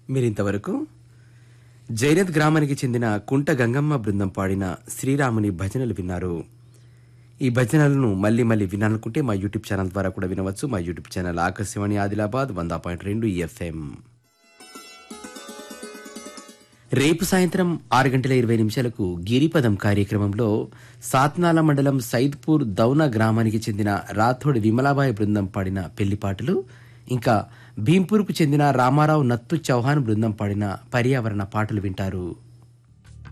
మీరింతవరకు జైనత్ గ్రామానికి చెందిన కుంట గంగమ్మ బృందం పాడిన శ్రీరాముని భజనలు విన్నారు ఈ భజనలను మళ్ళీ మళ్ళీ వినాలనుకుంటే మా యూట్యూబ్ ఛానల్ ద్వారా కూడా వినవచ్చు మా యూట్యూబ్ ఛానల్ ఆకాశవాణి ఆదిలాబాద్ వంద పాయింట్ రెండు ఎఫ్ఎం రేపు సాయంత్రం ఆరు గంటల ఇరవై నిమిషాలకు గిరిపదం కార్యక్రమంలో సాత్నాల మండలం సైద్పూర్ దౌన గ్రామానికి చెందిన రాథోడ్ విమలాబాయి బృందం పాడిన పెళ్లి పాటలు ఇంకా భీంపూర్కు చెందిన రామారావు నత్తు చౌహాన్ బృందం పాడిన పర్యావరణ పాటలు వింటారు